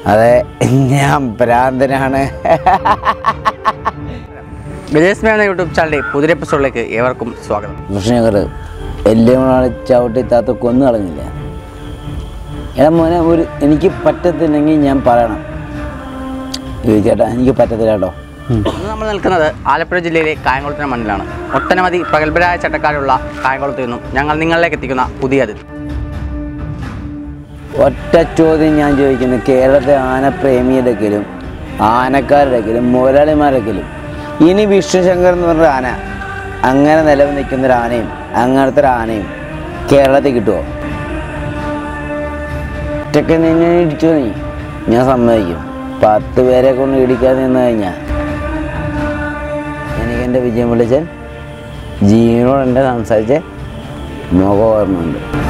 അതെ ഞാൻ ഭ്രാന്തനാണ് വിജയസ്മി എന്ന യൂട്യൂബ് ചാനലിലെ പുതിയ എപ്പിസോഡിലേക്ക് ഏവർക്കും സ്വാഗതം കൃഷ്ണനഗർ എല്ലാം കൂടെ ചവിട്ടി താത്ത കൊന്നു കളഞ്ഞില്ല എടാ മോനെ ഒരു എനിക്ക് പറ്റത്തില്ലെങ്കിൽ ഞാൻ പറയണം ഇത് ചേട്ടാ എനിക്ക് പറ്റത്തില്ല കേട്ടോ ഇന്ന് നമ്മൾ നിൽക്കുന്നത് ആലപ്പുഴ ജില്ലയിലെ കായംകുളത്തിന് മണ്ണിലാണ് ഒട്ടനവധി പ്രഗത്ഭരായ ചട്ടക്കാരുള്ള കായംകുളത്ത് നിന്നും ഞങ്ങൾ നിങ്ങളിലേക്ക് എത്തിക്കുന്ന പുതിയ അതിഥി ഒറ്റ ചോദ്യം ഞാൻ ചോദിക്കുന്നു കേരളത്തെ ആനപ്രേമിയുടെക്കലും ആനക്കാരുടെക്കലും മുതലാളിമാരെക്കലും ഇനി വിഷ്ണുശങ്കർ എന്ന് പറഞ്ഞ ആന അങ്ങനെ നിലവിൽ നിൽക്കുന്ന ഒരു ആനയും അങ്ങനത്തെ ഒരു ആനയും കേരളത്തിൽ കിട്ടുമോ ഒറ്റയ്ക്ക് നിന്നെ ഇടിച്ചു നീ ഞാൻ സമ്മതിക്കും പത്ത് പേരെ കൊണ്ട് ഇടിക്കാതെ നിന്ന് കഴിഞ്ഞാൽ എനിക്ക് എൻ്റെ വിജയം വിളിച്ചാൽ ജീവനോട് എൻ്റെ സംസാരിച്ച് മുഖം ഓർമ്മയുണ്ട്